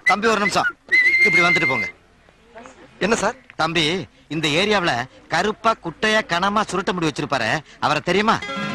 தம்பி ஒரு நிமிஷம் இப்படி வந்துட்டு போங்க என்ன சார் தம்பி இந்த ஏரியாவுல கருப்பா குட்டையா கனமா சுருட்ட முடி வச்சிருப்பாரு அவரை தெரியுமா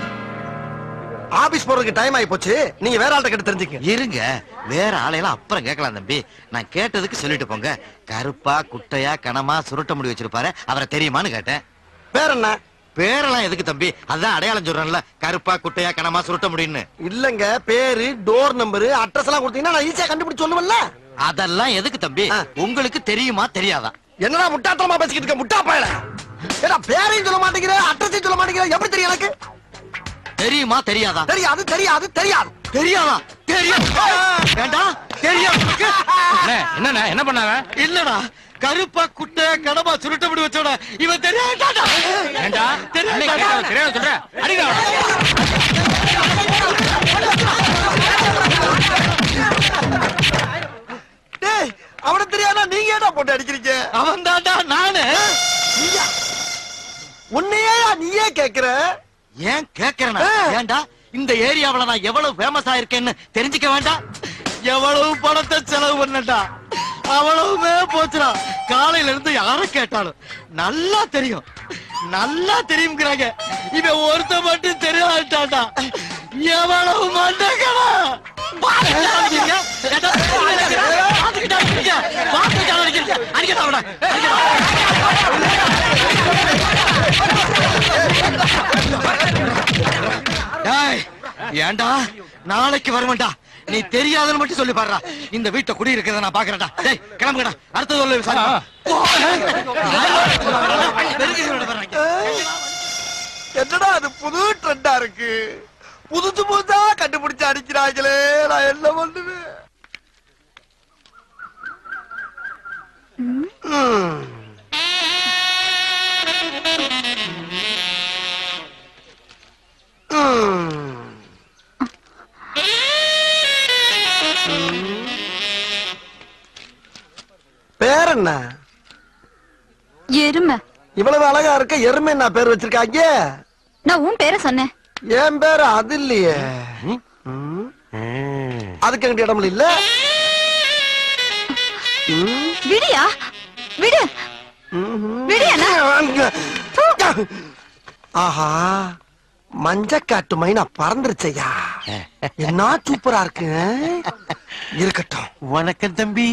ஆபீஸ் போறதுக்கு டைம் ஆகி போச்சு நீங்க வேற ஆள்கிட்ட கேட்டு தெரிஞ்சுக்க இருங்க வேற ஆளையெல்லாம் அப்புறம் கேட்கலாம் தம்பி நான் கேட்டதுக்கு சொல்லிட்டு போங்க கருப்பா குட்டையா கனமா சுருட்ட முடி வச்சிருப்பாரு அவரை தெரியுமான்னு கேட்டேன் வேற என்ன பேரெல்லாம் எதுக்கு தம்பி அதான் அடையாளம் சொல்றேன்ல கருப்பா குட்டையா கனமா சுருட்ட முடின்னு இல்லங்க பேரு டோர் நம்பர் அட்ரஸ் எல்லாம் கொடுத்தீங்கன்னா நான் ஈஸியா கண்டுபிடிச்சு சொல்லுவேன்ல அதெல்லாம் எதுக்கு தம்பி ஆ. உங்களுக்கு தெரியுமா தெரியாதா என்னடா முட்டாத்தனமா பேசிக்கிட்டு இருக்க முட்டா பயல ஏடா பேரையும் சொல்ல மாட்டேங்கிற அட்ரஸையும் சொல்ல மாட்டேங்கிற எப்படி தெரியும் எனக்கு தெரியுமா தெரியாதா தெரியாது தெரியாது தெரியாது தெரியாதா தெரியும் வேண்டாம் தெரியும் என்ன என்ன பண்ணாங்க இல்லடா கருப்பா குட்டை கடமா சுருட்ட முடி வச்சோட இவன் தெரியாதாடா ஏண்டா அன்னைக்கு கேட்டவன் தெரியாத சொல்ற அடிடா டேய் அவன தெரியாதா நீங்க ஏடா போட்டு அடிக்கிறீங்க அவன் தாண்டா நானு நீயா உன்னையே நீயே கேக்குற ஏன் கேக்குறேனா ஆ. ஏன்டா இந்த ஏரியாவுல நான் எவ்வளவு ஃபேமஸ் ஆயிருக்கேன்னு தெரிஞ்சுக்க வேண்டாம் எவ்வளவு பணத்தை செலவு பண்ணட்டா அவ்வளவுமே போச்சுடா காலையில இருந்து யார கேட்டாலும் நல்லா தெரியும் நல்லா தெரியுங்கிறாங்க இவன் ஒருத்த மட்டும் தெரியாட்டாடா எவ்வளவு மண்டகடா டேய், ஏன்டா நாளைக்கு வருவேன்டா நீ தெரியாதுன்னு மட்டும் சொல்லி பாருடா இந்த வீட்டை குடி இருக்கிறத நான் பாக்குறேன்டா டேய் கிளம்புங்கடா அடுத்தது சொல்லு விசாரி என்னடா அது புது ட்ரெண்டா இருக்கு புதுசு புதுசா கண்டுபிடிச்சு அடிக்கிறாங்களே நான் என்ன பண்ணுவேன் ம். ம். பேர் என்ன எருமை இவ்வளவு அழகா இருக்க எருமை என்ன பேர் வச்சிருக்காங்க நான் உன் பேரை சொன்னேன் என் பேரு அது இல்லையே ம். அதுக்கு எங்கிட்ட இடம் இல்ல ம். விடியா விடு ம்ஹும். விடு என்ன? ஆஹா மஞ்சக்காட்டு மைனா பறந்துருச்சையா என்ன சூப்பரா இருக்கு இருக்கட்டும் வணக்கம் தம்பி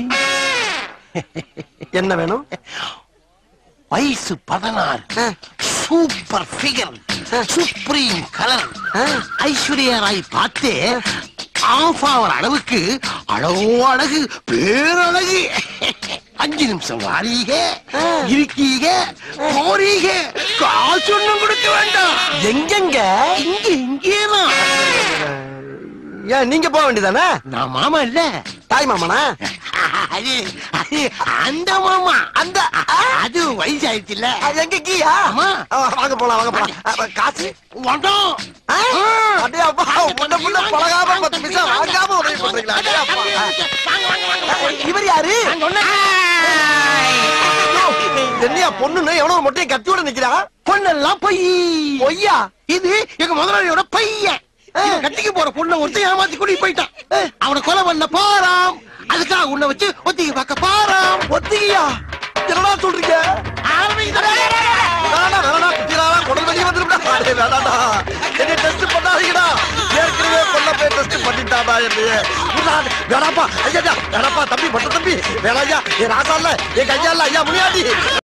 என்ன வேணும் வயசு பதினாறு super figure supreme colour Aishwarya Rai பார்த்து ஆஃப் ஆவர் அளவுக்கு அழகோ அழகு பேரழகு அஞ்சு நிமிஷம் வாரீக இருக்கீக போறீக காசு ஒண்ணும் கொடுக்க வேண்டாம் எங்கெங்க இங்க இங்கேதான் ஏன் நீங்க போக வேண்டியதானே நான் மாமா இல்ல தாய் மாமனா அது அது அந்த மாமா அந்த அது வயசாயிடுச்சுல்ல அது எங்க கீயா ஆமா. ஆ, வாங்க போலாம் வாங்க போலாம் அ, காசு வந்தோம் ஆ? அடே அப்பா முன்ன முன்ன பழகாம பத்து நிமிஷம் வாங்காம உதவி பண்றீங்களா அடே அப்பா ஆ. இவர் யாரு என்னையா பொண்ணுன்னு எவ்வளவு மொட்டையை கத்தியோட நிக்கிறா பொண்ணெல்லாம் பொய் பொய்யா இது எங்க முதலாளியோட பையன் இவன் கட்டிக்கு போற பொண்ணை ஒருத்தன் ஏமாத்தி கூட்டிட்டு போயிட்டான் அவனை கொலை பண்ண போறான் அதுக்காக உன்னை வச்சு ஒத்திகை பார்க்க போறான் ஒத்திகையா என்னடா சொல்றீங்க வேணாடா வேணாடா குட்டிடாடா குடல் வெளியே வந்துருடா அடே வேணாடா என்னை டெஸ்ட் பண்ணாதீங்கடா ஏற்கனவே கொல்ல போய் டெஸ்ட் பண்ணிட்டாடா என்னைய விடா, வேணாப்பா ஐயா வேணாப்பா தம்பி பட்ட தம்பி வேணாயா என் ராசா இல்ல என் கையா இல்ல ஐயா முனியாண்டி